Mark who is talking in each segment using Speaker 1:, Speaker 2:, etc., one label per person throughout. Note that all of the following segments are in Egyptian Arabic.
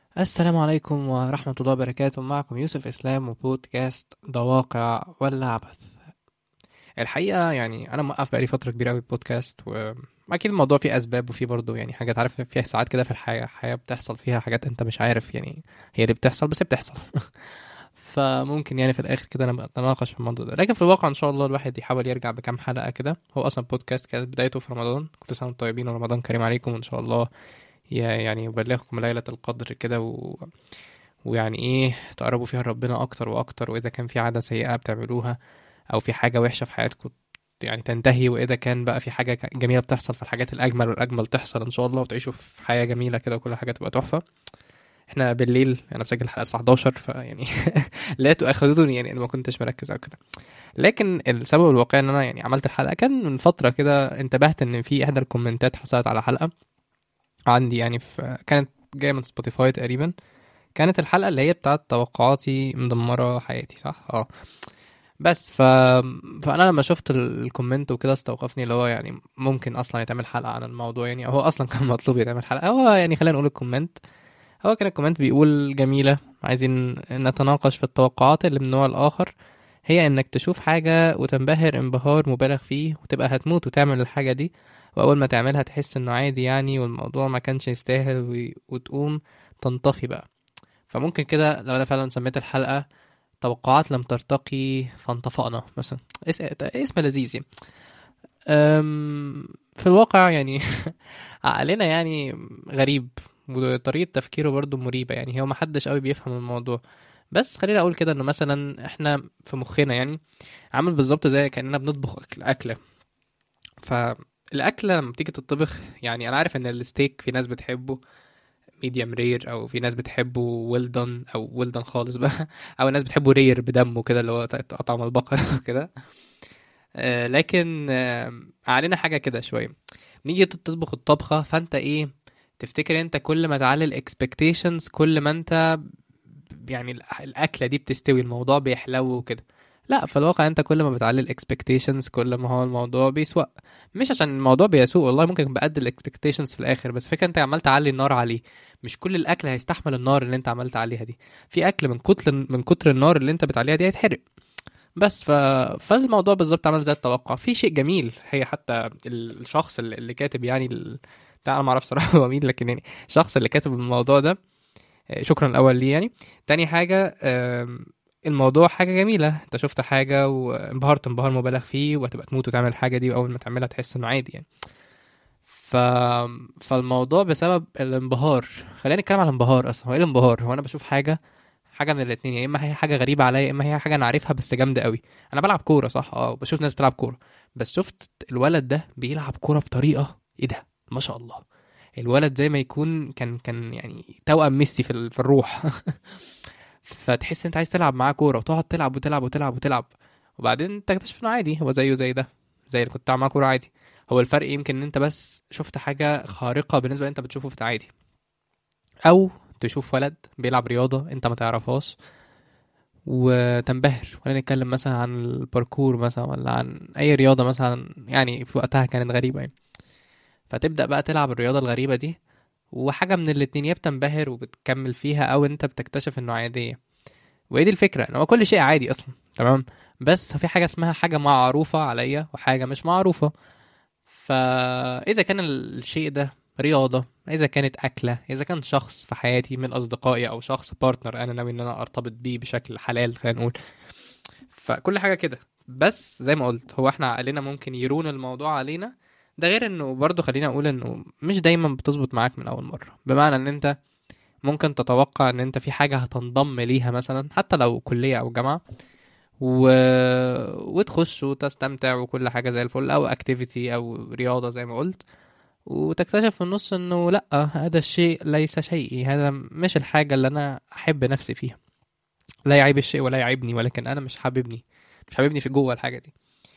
Speaker 1: السلام عليكم ورحمة الله وبركاته معكم يوسف إسلام وبودكاست ضواقع ولا عبث الحقيقة يعني أنا موقف بقالي فترة كبيرة أوي البودكاست وأكيد الموضوع فيه أسباب وفيه برضه يعني حاجات عارف فيها ساعات كده في الحياة حياة بتحصل فيها حاجات أنت مش عارف يعني هي اللي بتحصل بس هي بتحصل فممكن يعني في الآخر كده أنا بتناقش في الموضوع ده لكن في الواقع إن شاء الله الواحد يحاول يرجع بكام حلقة كده هو أصلا بودكاست كانت بدايته في رمضان كل سنة وانتم طيبين ورمضان كريم عليكم وإن شاء الله يعني يبلغكم ليلة القدر كده و... ويعني ايه تقربوا فيها ربنا اكتر واكتر واذا كان في عادة سيئة بتعملوها او في حاجة وحشة في حياتكم يعني تنتهي واذا كان بقى في حاجة جميلة بتحصل فالحاجات الاجمل والاجمل تحصل ان شاء الله وتعيشوا في حياة جميلة كده وكل حاجة تبقى تحفة احنا بالليل انا بسجل الحلقة الساعة 11 فيعني لا تؤاخذوني يعني انا ما كنتش مركز او كده لكن السبب الواقعي ان انا يعني عملت الحلقة كان من فترة كده انتبهت ان في احدى الكومنتات حصلت على حلقة عندي يعني في كانت جايه من سبوتيفاي تقريبا كانت الحلقه اللي هي بتاعت توقعاتي مدمره حياتي صح اه بس ف... فانا لما شفت الكومنت وكده استوقفني اللي هو يعني ممكن اصلا يتعمل حلقه عن الموضوع يعني هو اصلا كان مطلوب يتعمل حلقه هو يعني خلينا نقول الكومنت هو كان الكومنت بيقول جميله عايزين نتناقش في التوقعات اللي من النوع الاخر هي انك تشوف حاجه وتنبهر انبهار مبالغ فيه وتبقى هتموت وتعمل الحاجه دي واول ما تعملها تحس انه عادي يعني والموضوع ما كانش يستاهل و... وتقوم تنطفي بقى فممكن كده لو انا فعلا سميت الحلقه توقعات لم ترتقي فانطفأنا مثلا اسم, اسم لذيذ يعني أم... في الواقع يعني عقلنا يعني غريب وطريقة تفكيره برضو مريبة يعني هو محدش قوي بيفهم الموضوع بس خليني اقول كده انه مثلا احنا في مخنا يعني عامل بالظبط زي كاننا بنطبخ أكل اكله فالاكله لما بتيجي تطبخ يعني انا عارف ان الستيك في ناس بتحبه ميديوم رير او في ناس بتحبه ويل دون او ويل دون خالص بقى او الناس بتحبه رير بدمه كده اللي هو طعم البقره كده آه لكن آه علينا حاجه كده شويه نيجي تطبخ الطبخه فانت ايه تفتكر انت كل ما تعلي الاكسبكتيشنز كل ما انت يعني الاكله دي بتستوي الموضوع بيحلو وكده لا في الواقع انت كل ما بتعلي الاكسبكتيشنز كل ما هو الموضوع بيسوء مش عشان الموضوع بيسوء والله ممكن بقد الاكسبكتيشنز في الاخر بس فكره انت عمال تعلي النار عليه مش كل الاكل هيستحمل النار اللي انت عملت عليها دي في اكل من كتر من كتر النار اللي انت بتعليها دي هيتحرق بس ف... فالموضوع بالظبط عمل زي التوقع في شيء جميل هي حتى الشخص اللي كاتب يعني ال... بتاع انا ما اعرفش صراحه هو مين لكن يعني الشخص اللي كاتب الموضوع ده شكرا الاول ليه يعني تاني حاجه الموضوع حاجة جميلة انت شفت حاجة وانبهرت انبهار مبالغ فيه وهتبقى تموت وتعمل الحاجة دي واول ما تعملها تحس انه عادي يعني ف... فالموضوع بسبب الانبهار خلينا نتكلم على الانبهار اصلا هو ايه الانبهار هو انا بشوف حاجة حاجة من الاتنين يا اما هي حاجة غريبة عليا يا اما هي حاجة انا عارفها بس جامدة قوي انا بلعب كورة صح اه بشوف ناس بتلعب كورة بس شفت الولد ده بيلعب كورة بطريقة ايه ده ما شاء الله الولد زي ما يكون كان كان يعني توأم ميسي في, في الروح فتحس انت عايز تلعب معاه كوره وتقعد تلعب وتلعب وتلعب وتلعب وبعدين تكتشف انه عادي هو زيه زي ده زي اللي كنت بتلعب معاه كوره عادي هو الفرق يمكن ان انت بس شفت حاجه خارقه بالنسبه انت بتشوفه في العادي او تشوف ولد بيلعب رياضه انت ما تعرفهاش وتنبهر ولا نتكلم مثلا عن الباركور مثلا ولا عن اي رياضه مثلا يعني في وقتها كانت غريبه يعني فتبدا بقى تلعب الرياضه الغريبه دي وحاجه من الاتنين يا بتنبهر وبتكمل فيها او انت بتكتشف انه عاديه وهي دي الفكره ان هو كل شيء عادي اصلا تمام بس في حاجه اسمها حاجه معروفه عليا وحاجه مش معروفه فاذا كان الشيء ده رياضه اذا كانت اكله اذا كان شخص في حياتي من اصدقائي او شخص بارتنر انا ناوي ان انا ارتبط بيه بشكل حلال خلينا نقول فكل حاجه كده بس زي ما قلت هو احنا عقلنا ممكن يرون الموضوع علينا ده غير انه برضه خلينا اقول انه مش دايما بتظبط معاك من اول مره بمعنى ان انت ممكن تتوقع ان انت في حاجه هتنضم ليها مثلا حتى لو كليه او جامعه و... وتخش وتستمتع وكل حاجه زي الفل او اكتيفيتي او رياضه زي ما قلت وتكتشف في النص انه لا هذا الشيء ليس شيئي هذا مش الحاجه اللي انا احب نفسي فيها لا يعيب الشيء ولا يعيبني ولكن انا مش حاببني مش حاببني في جوه الحاجه دي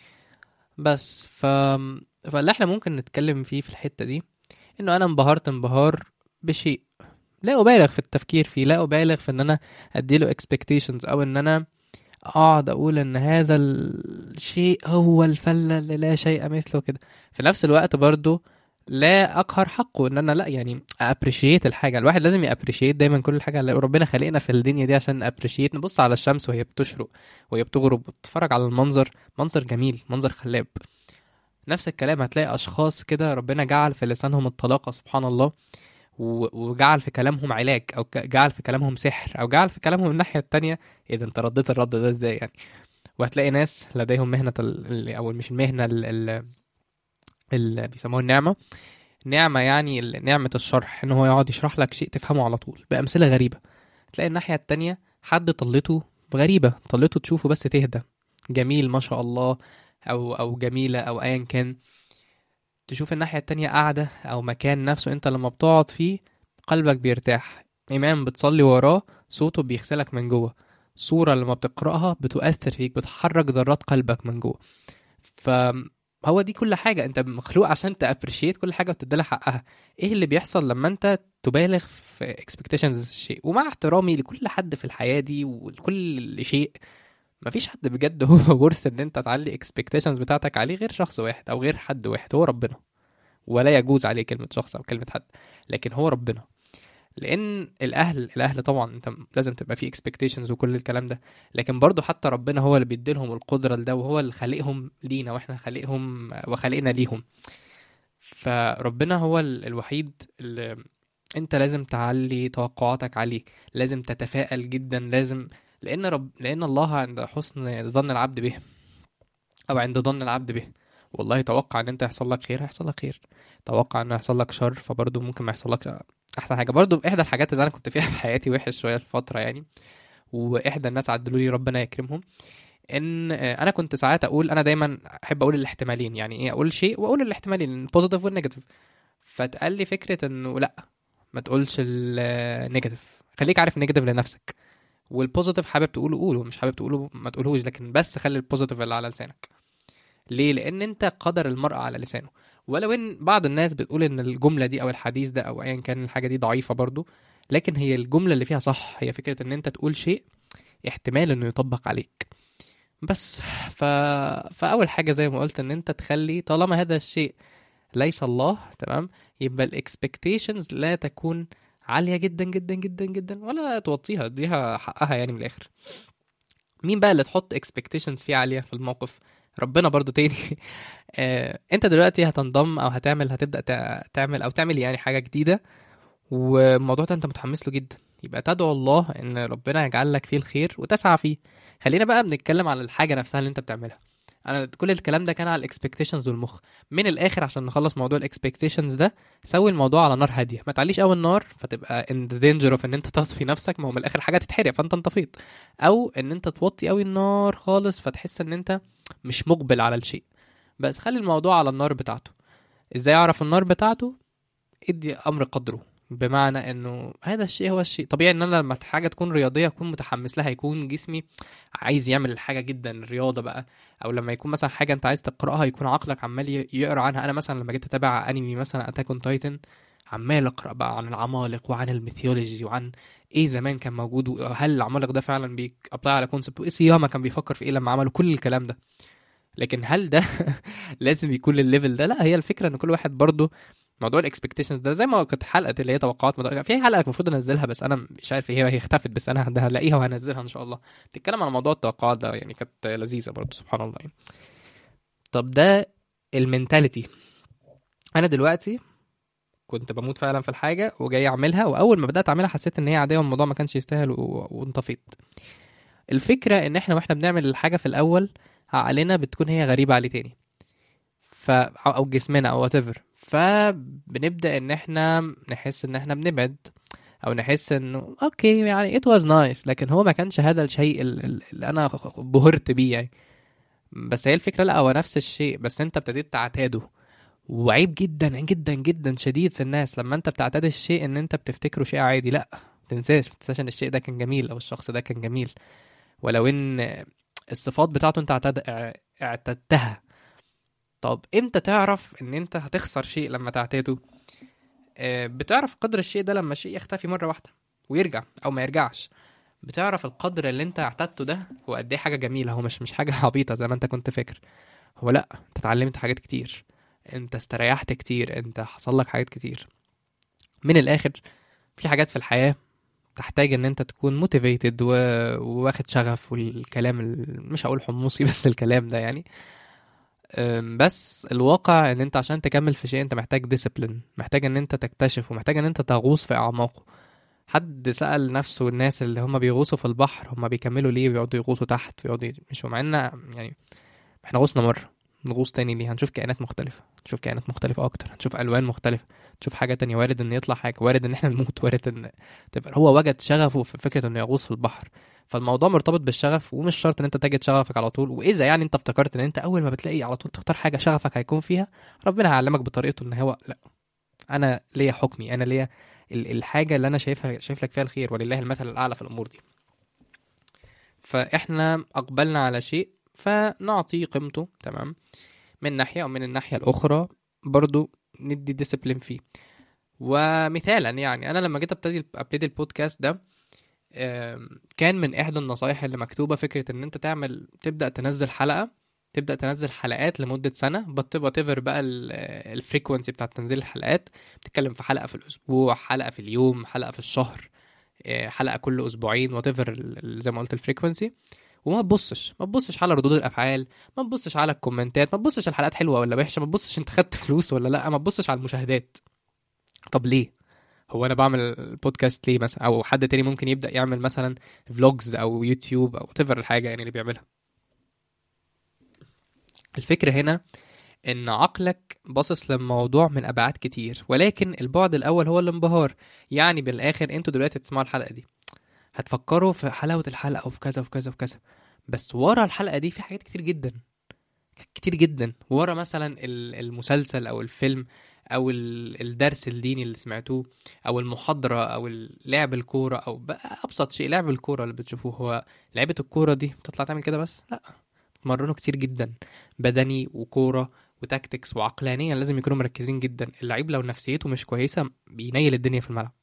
Speaker 1: بس ف فاللي احنا ممكن نتكلم فيه في الحتة دي انه انا انبهرت انبهار بشيء لا ابالغ في التفكير فيه لا ابالغ في ان انا اديله expectations او ان انا اقعد اقول ان هذا الشيء هو الفلة اللي لا شيء مثله كده في نفس الوقت برضو لا اقهر حقه ان انا لا يعني ابريشيت الحاجه الواحد لازم يابريشيت دايما كل حاجه اللي ربنا خلقنا في الدنيا دي عشان ابريشيت نبص على الشمس وهي بتشرق وهي بتغرب وتتفرج على المنظر منظر جميل منظر خلاب نفس الكلام هتلاقي اشخاص كده ربنا جعل في لسانهم الطلاقه سبحان الله و- وجعل في كلامهم علاج او ك- جعل في كلامهم سحر او جعل في كلامهم الناحيه التانية ايه ده انت رديت الرد ده ازاي يعني وهتلاقي ناس لديهم مهنه ال... ال- او مش المهنه ال... ال... اللي بيسموها النعمه نعمه يعني ال- نعمه الشرح ان هو يقعد يشرح لك شيء تفهمه على طول بامثله غريبه تلاقي الناحيه التانية حد طلته غريبه طلته تشوفه بس تهدى جميل ما شاء الله او او جميله او ايا كان تشوف الناحيه التانية قاعده او مكان نفسه انت لما بتقعد فيه قلبك بيرتاح امام بتصلي وراه صوته بيغسلك من جوه صورة لما بتقرأها بتؤثر فيك بتحرك ذرات قلبك من جوه فهو دي كل حاجة انت مخلوق عشان تابريشيت كل حاجة وتديلها حقها ايه اللي بيحصل لما انت تبالغ في expectations الشيء ومع احترامي لكل حد في الحياة دي ولكل شيء مفيش حد بجد هو ورث ان انت تعلي expectations بتاعتك عليه غير شخص واحد او غير حد واحد هو ربنا ولا يجوز عليه كلمة شخص او كلمة حد لكن هو ربنا لان الاهل الاهل طبعا انت لازم تبقى فيه expectations وكل الكلام ده لكن برضو حتى ربنا هو اللي بيديلهم القدرة لده وهو اللي خالقهم لينا واحنا خالقهم وخالقنا ليهم فربنا هو ال- الوحيد اللي انت لازم تعلي توقعاتك عليه لازم تتفائل جدا لازم لان رب لان الله عند حسن ظن العبد به او عند ظن العبد به والله توقع ان انت يحصل لك خير هيحصل لك خير توقع ان يحصل لك شر فبرضه ممكن ما يحصلكش احسن حاجه برضه احدى الحاجات اللي انا كنت فيها في حياتي وحش شويه في فتره يعني واحدى الناس عدلوا لي ربنا يكرمهم ان آه، انا كنت ساعات اقول انا دايما احب اقول الاحتمالين يعني ايه اقول شيء واقول الاحتمالين البوزيتيف والنيجاتيف فتقال لي فكره انه لا ما تقولش النيجاتيف خليك عارف النيجاتيف لنفسك والبوزيتيف حابب تقوله قوله مش حابب تقوله ما تقولهوش لكن بس خلي البوزيتيف اللي على لسانك ليه لان انت قدر المرء على لسانه ولو ان بعض الناس بتقول ان الجمله دي او الحديث ده او ايا كان الحاجه دي ضعيفه برضو لكن هي الجمله اللي فيها صح هي فكره ان انت تقول شيء احتمال انه يطبق عليك بس ف... فاول حاجه زي ما قلت ان انت تخلي طالما هذا الشيء ليس الله تمام يبقى الاكسبكتيشنز لا تكون عاليه جدا جدا جدا جدا ولا توطيها اديها حقها يعني من الاخر مين بقى اللي تحط اكسبكتيشنز فيه عاليه في الموقف ربنا برضو تاني آه، انت دلوقتي هتنضم او هتعمل هتبدا تع- تعمل او تعمل يعني حاجه جديده والموضوع ده انت متحمس له جدا يبقى تدعو الله ان ربنا يجعل لك فيه الخير وتسعى فيه خلينا بقى بنتكلم على الحاجه نفسها اللي انت بتعملها انا كل الكلام ده كان على الاكسبكتيشنز والمخ من الاخر عشان نخلص موضوع الاكسبكتيشنز ده سوي الموضوع على نار هاديه ما تعليش قوي النار فتبقى ان ذا دينجر اوف ان انت تطفي نفسك ما هو من الاخر حاجه تتحرق فانت انطفيت او ان انت توطي قوي النار خالص فتحس ان انت مش مقبل على الشيء بس خلي الموضوع على النار بتاعته ازاي اعرف النار بتاعته ادي امر قدره بمعنى انه هذا الشيء هو الشيء طبيعي ان انا لما حاجه تكون رياضيه اكون متحمس لها يكون جسمي عايز يعمل الحاجه جدا الرياضه بقى او لما يكون مثلا حاجه انت عايز تقراها يكون عقلك عمال ي- يقرا عنها انا مثلا لما جيت اتابع انمي مثلا اتاك اون تايتن عمال اقرا بقى عن العمالقه وعن الميثولوجي وعن ايه زمان كان موجود وهل العمالقه ده فعلا بيابلاي على كونسبت وايه سياما كان بيفكر في ايه لما عملوا كل الكلام ده لكن هل ده لازم يكون للليفل ده لا هي الفكره ان كل واحد برضه موضوع الاكسبكتيشنز ده زي ما كانت حلقه اللي هي توقعات مدق... في حلقه المفروض انزلها بس انا مش عارف هي هي اختفت بس انا ده هلاقيها وهنزلها ان شاء الله بتتكلم عن موضوع التوقعات ده يعني كانت لذيذه برضه سبحان الله يعني طب ده المينتاليتي انا دلوقتي كنت بموت فعلا في الحاجه وجاي اعملها واول ما بدات اعملها حسيت ان هي عاديه والموضوع ما كانش يستاهل و... وانطفيت الفكره ان احنا واحنا بنعمل الحاجه في الاول عقلنا بتكون هي غريبه عليه تاني ف او جسمنا او وات ايفر فبنبدا ان احنا نحس ان احنا بنبعد او نحس انه اوكي يعني it was nice لكن هو ما كانش هذا الشيء ال- ال- اللي انا بهرت بيه يعني بس هي الفكره لا هو نفس الشيء بس انت ابتديت تعتاده وعيب جدا جدا جدا شديد في الناس لما انت بتعتاد الشيء ان انت بتفتكره شيء عادي لا تنساش تنساش ان الشيء ده كان جميل او الشخص ده كان جميل ولو ان الصفات بتاعته انت اعتاد اه- اعتدتها طب امتى تعرف ان انت هتخسر شيء لما تعتاده آه، بتعرف قدر الشيء ده لما الشيء يختفي مره واحده ويرجع او ما يرجعش بتعرف القدر اللي انت اعتدته ده هو قد ايه حاجه جميله هو مش مش حاجه عبيطه زي ما انت كنت فاكر هو لا انت اتعلمت حاجات كتير انت استريحت كتير انت حصل لك حاجات كتير من الاخر في حاجات في الحياة تحتاج ان انت تكون موتيفيتد وواخد شغف والكلام ال- مش هقول حمصي بس الكلام ده يعني أم، بس الواقع ان انت عشان تكمل في شيء انت محتاج ديسيبلين محتاج ان انت تكتشف ومحتاج ان انت تغوص في اعماقه حد سأل نفسه الناس اللي هم بيغوصوا في البحر هم بيكملوا ليه بيقعدوا يغوصوا تحت بيقعدوا مش مع ان يعني احنا غوصنا مرة نغوص تاني ليه هنشوف كائنات مختلفة هنشوف كائنات مختلفة أكتر هنشوف ألوان مختلفة هنشوف حاجة تانية وارد إن يطلع حاجة وارد إن احنا نموت وارد إن تبقى هو وجد شغفه في فكرة إنه يغوص في البحر فالموضوع مرتبط بالشغف ومش شرط إن أنت تجد شغفك على طول وإذا يعني أنت افتكرت إن أنت أول ما بتلاقي على طول تختار حاجة شغفك هيكون فيها ربنا هيعلمك بطريقته إن هو لأ أنا ليا حكمي أنا ليا ال- الحاجة اللي أنا شايفها شايف لك فيها الخير ولله المثل الأعلى في الأمور دي فإحنا أقبلنا على شيء فنعطيه قيمته تمام من ناحية ومن الناحية الأخرى برضو ندي ديسيبلين فيه ومثالا يعني أنا لما جيت أبتدي أبتدي البودكاست ده آم، كان من إحدى النصايح اللي مكتوبة فكرة إن أنت تعمل تبدأ تنزل حلقة تبدأ تنزل حلقات لمدة سنة وات ايفر بقى الفريكونسي بتاعت تنزيل الحلقات بتتكلم في حلقة في الأسبوع حلقة في اليوم حلقة في الشهر آه، حلقة كل أسبوعين وات ايفر زي ما قلت الفريكونسي وما تبصش ما تبصش على ردود الافعال ما تبصش على الكومنتات ما تبصش الحلقات حلوه ولا وحشه ما تبصش انت خدت فلوس ولا لا ما تبصش على المشاهدات طب ليه هو انا بعمل البودكاست ليه مثلا او حد تاني ممكن يبدا يعمل مثلا فلوجز او يوتيوب او تفر الحاجه يعني اللي بيعملها الفكره هنا ان عقلك باصص للموضوع من ابعاد كتير ولكن البعد الاول هو الانبهار يعني بالاخر انتوا دلوقتي تسمعوا الحلقه دي هتفكروا في حلاوه الحلقه وفي كذا وفي كذا وفي كذا بس ورا الحلقه دي في حاجات كتير جدا كتير جدا ورا مثلا ال- المسلسل او الفيلم او ال- الدرس الديني اللي سمعتوه او المحاضره او ال- لعب الكوره او بقى ابسط شيء لعب الكوره اللي بتشوفوه هو لعبه الكوره دي بتطلع تعمل كده بس لا تمرنوا كتير جدا بدني وكوره وتاكتكس وعقلانيا لازم يكونوا مركزين جدا اللعيب لو نفسيته مش كويسه بينيل الدنيا في الملعب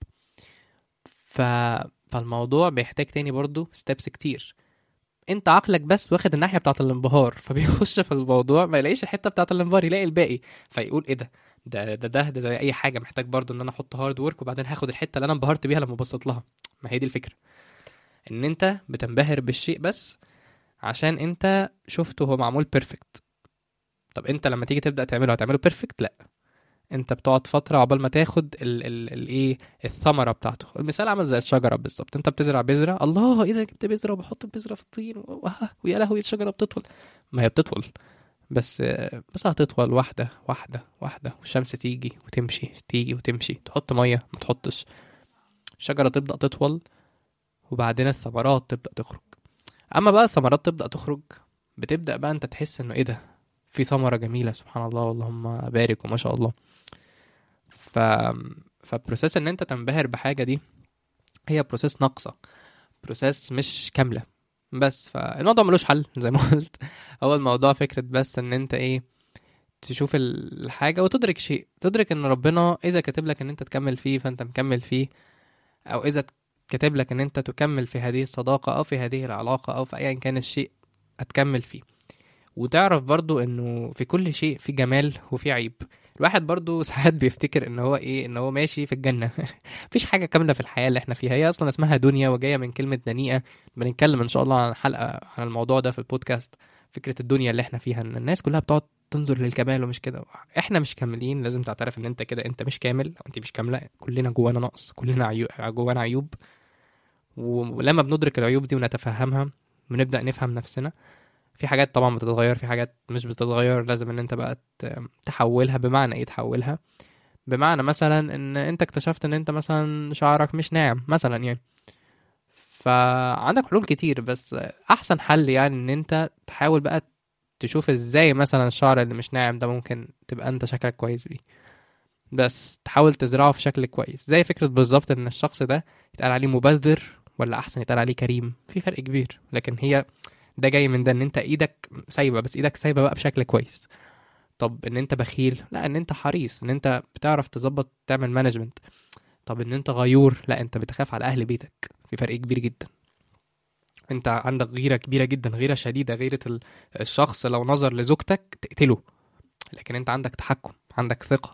Speaker 1: ف... فالموضوع بيحتاج تاني برضو ستيبس كتير انت عقلك بس واخد الناحيه بتاعه الانبهار فبيخش في الموضوع ما يلاقيش الحته بتاعه الانبهار يلاقي الباقي فيقول ايه ده ده ده ده, ده زي اي حاجه محتاج برضو ان انا احط هارد ورك وبعدين هاخد الحته اللي انا انبهرت بيها لما بصيت لها ما هي دي الفكره ان انت بتنبهر بالشيء بس عشان انت شفته هو معمول بيرفكت طب انت لما تيجي تبدا تعمله هتعمله بيرفكت لا انت بتقعد فتره عقبال ما تاخد ال ال الايه الثمره بتاعته المثال عامل زي الشجره بالظبط انت بتزرع بذره الله ايه ده جبت بذره وبحط البذره في الطين و- وها، ويا لهوي الشجره بتطول ما هي بتطول بس بس هتطول واحده واحده واحده والشمس تيجي وتمشي تيجي وتمشي تحط ميه ما تحطش الشجره تبدا تطول وبعدين الثمرات تبدا تخرج اما بقى الثمرات تبدا تخرج بتبدا بقى انت تحس انه ايه ده في ثمره جميله سبحان الله اللهم بارك وما شاء الله ف فبروسيس ان انت تنبهر بحاجه دي هي بروسيس ناقصه بروسيس مش كامله بس فالموضوع ملوش حل زي ما قلت هو الموضوع فكره بس ان انت ايه تشوف الحاجه وتدرك شيء تدرك ان ربنا اذا كاتب لك ان انت تكمل فيه فانت مكمل فيه او اذا كاتب لك ان انت تكمل في هذه الصداقه او في هذه العلاقه او في ايا كان الشيء هتكمل فيه وتعرف برضو انه في كل شيء في جمال وفي عيب الواحد برضو ساعات بيفتكر ان هو ايه ان هو ماشي في الجنه مفيش حاجه كامله في الحياه اللي احنا فيها هي اصلا اسمها دنيا وجايه من كلمه دنيئه بنتكلم ان شاء الله عن حلقه عن الموضوع ده في البودكاست فكره الدنيا اللي احنا فيها ان الناس كلها بتقعد تنظر للكمال ومش كده احنا مش كاملين لازم تعترف ان انت كده انت مش كامل او انت مش كامله كلنا جوانا نقص كلنا عيو... جوانا عيوب ولما بندرك العيوب دي ونتفهمها بنبدا نفهم نفسنا في حاجات طبعا بتتغير في حاجات مش بتتغير لازم ان انت بقى ت- تحولها بمعنى ايه تحولها بمعنى مثلا ان انت اكتشفت ان انت مثلا شعرك مش ناعم مثلا يعني فعندك حلول كتير بس احسن حل يعني ان انت تحاول بقى تشوف ازاي مثلا الشعر اللي مش ناعم ده ممكن تبقى انت شكلك كويس بيه بس تحاول تزرعه في شكل كويس زي فكرة بالظبط ان الشخص ده يتقال عليه مبذر ولا احسن يتقال عليه كريم في فرق كبير لكن هي ده جاي من ده ان انت ايدك سايبه بس ايدك سايبه بقى بشكل كويس طب ان انت بخيل لا ان انت حريص ان انت بتعرف تظبط تعمل مانجمنت طب ان انت غيور لا انت بتخاف على اهل بيتك في فرق كبير جدا انت عندك غيره كبيره جدا غيره شديده غيره ال- الشخص لو نظر لزوجتك تقتله لكن انت عندك تحكم عندك ثقة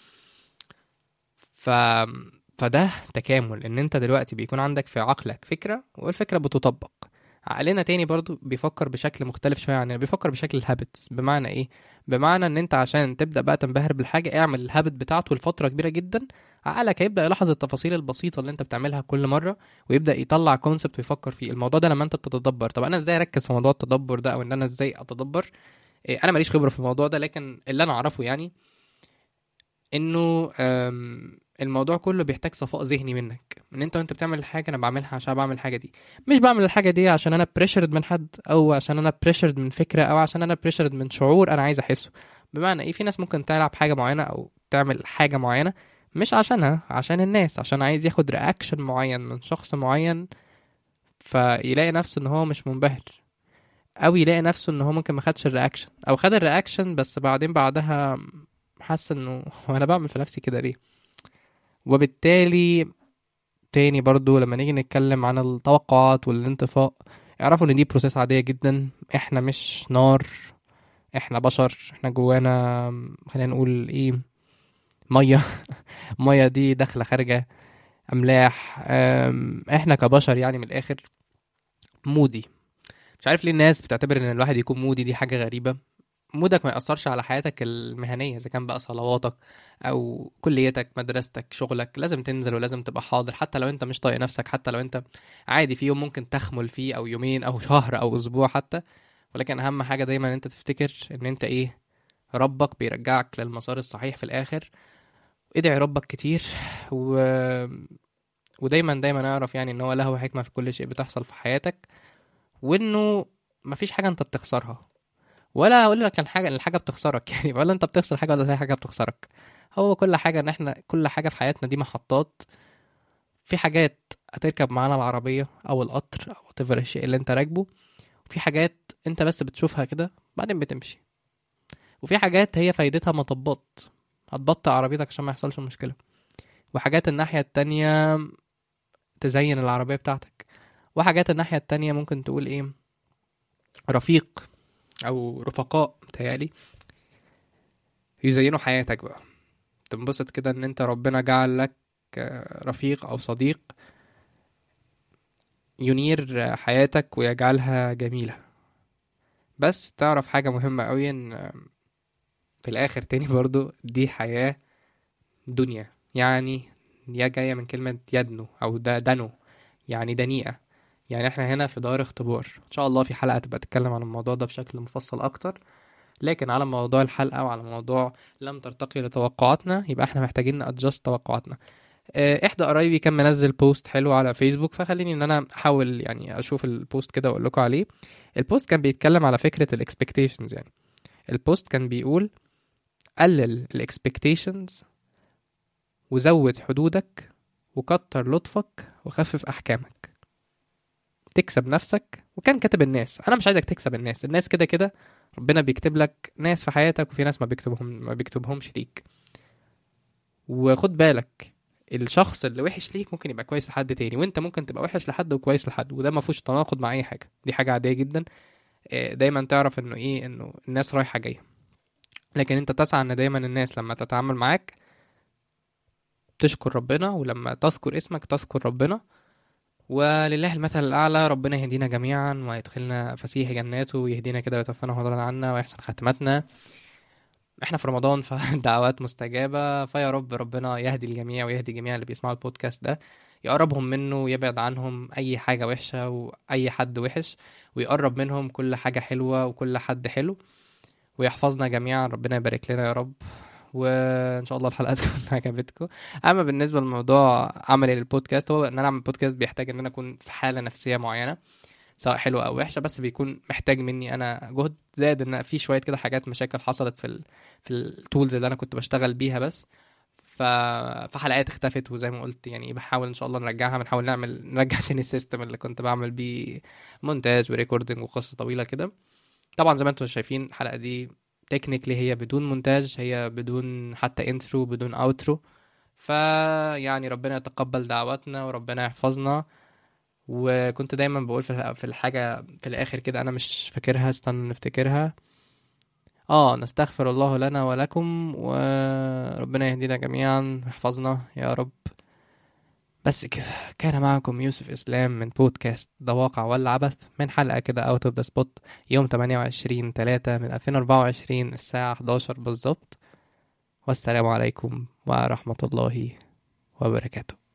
Speaker 1: ف فده تكامل ان انت دلوقتي بيكون عندك في عقلك فكرة والفكرة بتطبق عقلنا تاني برضو بيفكر بشكل مختلف شوية عننا بيفكر بشكل الهابتس بمعنى ايه بمعنى ان انت عشان تبدأ بقى تنبهر بالحاجة اعمل الهابت بتاعته لفترة كبيرة جدا عقلك هيبدأ يلاحظ التفاصيل البسيطة اللي انت بتعملها كل مرة ويبدأ يطلع كونسبت ويفكر فيه الموضوع ده لما انت بتتدبر طب انا ازاي اركز في موضوع التدبر ده او ان انا ازاي اتدبر إيه، انا ماليش خبرة في الموضوع ده لكن اللي انا اعرفه يعني انه أم، الموضوع كله بيحتاج صفاء ذهني منك ان انت وانت بتعمل الحاجه انا بعملها عشان بعمل الحاجه دي مش بعمل الحاجه دي عشان انا بريشرد من حد او عشان انا بريشرد من فكره او عشان انا بريشرد من شعور انا عايز احسه بمعنى ايه في ناس ممكن تلعب حاجه معينه او تعمل حاجه معينه مش عشانها عشان الناس عشان عايز ياخد رياكشن معين من شخص معين فيلاقي نفسه ان هو مش منبهر او يلاقي نفسه ان هو ممكن ما خدش الرياكشن او خد الرياكشن بس بعدين بعدها حاسس انه هو انا بعمل في نفسي كده ليه وبالتالي تاني برضو لما نيجي نتكلم عن التوقعات والانطفاء اعرفوا ان دي بروسيس عادية جدا احنا مش نار احنا بشر احنا جوانا خلينا نقول ايه مية مية دي داخلة خارجة املاح أم، احنا كبشر يعني من الاخر مودي مش عارف ليه الناس بتعتبر ان الواحد يكون مودي دي حاجة غريبة مودك ما يأثرش على حياتك المهنية إذا كان بقى صلواتك أو كليتك مدرستك شغلك لازم تنزل ولازم تبقى حاضر حتى لو أنت مش طايق نفسك حتى لو أنت عادي في يوم ممكن تخمل فيه أو يومين أو شهر أو أسبوع حتى ولكن أهم حاجة دايما أنت تفتكر إن أنت إيه ربك بيرجعك للمسار الصحيح في الآخر ادعي ربك كتير و... ودايما دايما اعرف يعني ان هو له حكمة في كل شيء بتحصل في حياتك وانه مفيش حاجة انت بتخسرها ولا اقول لك الحاجه الحاجه بتخسرك يعني ولا انت بتخسر حاجه ولا هي حاجه بتخسرك هو كل حاجه ان احنا كل حاجه في حياتنا دي محطات في حاجات هتركب معانا العربيه او القطر او whatever الشيء اللي انت راكبه وفي حاجات انت بس بتشوفها كده بعدين بتمشي وفي حاجات هي فايدتها مطبات هتبطئ عربيتك عشان ما يحصلش مشكله وحاجات الناحيه التانية تزين العربيه بتاعتك وحاجات الناحيه التانية ممكن تقول ايه رفيق او رفقاء متهيألي يزينوا حياتك بقى تنبسط كده ان انت ربنا جعل لك آه، رفيق او صديق ينير آه، حياتك ويجعلها جميلة بس تعرف حاجة مهمة قوي ان آه، في الاخر تاني برضو دي حياة دنيا يعني يا جاية من كلمة يدنو او دا دنو يعني دنيئة يعني احنا هنا في دار اختبار ان شاء الله في حلقة تبقى تتكلم عن الموضوع ده بشكل مفصل اكتر لكن على موضوع الحلقة وعلى موضوع لم ترتقي لتوقعاتنا يبقى احنا محتاجين نادجست توقعاتنا اه، احدى قرايبي كان منزل بوست حلو على فيسبوك فخليني ان انا احاول يعني اشوف البوست كده واقول لكم عليه البوست كان بيتكلم على فكرة الاكسبكتيشنز يعني البوست كان بيقول قلل الاكسبكتيشنز وزود حدودك وكتر لطفك وخفف احكامك تكسب نفسك وكان كاتب الناس انا مش عايزك تكسب الناس الناس كده كده ربنا بيكتب لك ناس في حياتك وفي ناس ما بيكتبهم ما بيكتبهمش ليك وخد بالك الشخص اللي وحش ليك ممكن يبقى كويس لحد تاني وانت ممكن تبقى وحش لحد وكويس لحد وده ما فيهوش تناقض مع اي حاجه دي حاجه عاديه جدا آه، دايما تعرف انه ايه انه الناس رايحه جايه لكن انت تسعى ان دايما الناس لما تتعامل معاك تشكر ربنا ولما تذكر اسمك تذكر ربنا ولله المثل الأعلى ربنا يهدينا جميعا ويدخلنا فسيح جناته ويهدينا كده ويتوفانا ويرضى عنا ويحسن خاتمتنا احنا في رمضان فالدعوات مستجابة فيا رب ربنا يهدي الجميع ويهدي الجميع اللي بيسمعوا البودكاست ده يقربهم منه ويبعد عنهم أي حاجة وحشة وأي حد وحش ويقرب منهم كل حاجة حلوة وكل حد حلو ويحفظنا جميعا ربنا يبارك لنا يا رب وان شاء الله الحلقه تكون عجبتكم اما بالنسبه لموضوع عملي للبودكاست هو ان انا اعمل بودكاست بيحتاج ان انا اكون في حاله نفسيه معينه سواء حلوه او وحشه بس بيكون محتاج مني انا جهد زائد ان في شويه كده حاجات مشاكل حصلت في ال في التولز اللي انا كنت بشتغل بيها بس ف... فحلقات اختفت وزي ما قلت يعني بحاول ان شاء الله نرجعها بنحاول نعمل نرجع تاني السيستم اللي كنت بعمل بيه مونتاج وريكوردنج وقصه طويله كده طبعا زي ما انتم شايفين الحلقه دي تكنيكلي هي بدون مونتاج هي بدون حتى انترو بدون اوترو فيعني ربنا يتقبل دعواتنا وربنا يحفظنا وكنت دايما بقول في في الحاجة في الآخر كده أنا مش فاكرها استنى نفتكرها اه نستغفر الله لنا ولكم وربنا يهدينا جميعا ويحفظنا يا رب بس كده كان معكم يوسف إسلام من بودكاست ده واقع ولا عبث من حلقة كده اوت اوف ذا سبوت يوم 28 3 من 2024 الساعة 11 بالظبط والسلام عليكم ورحمة الله وبركاته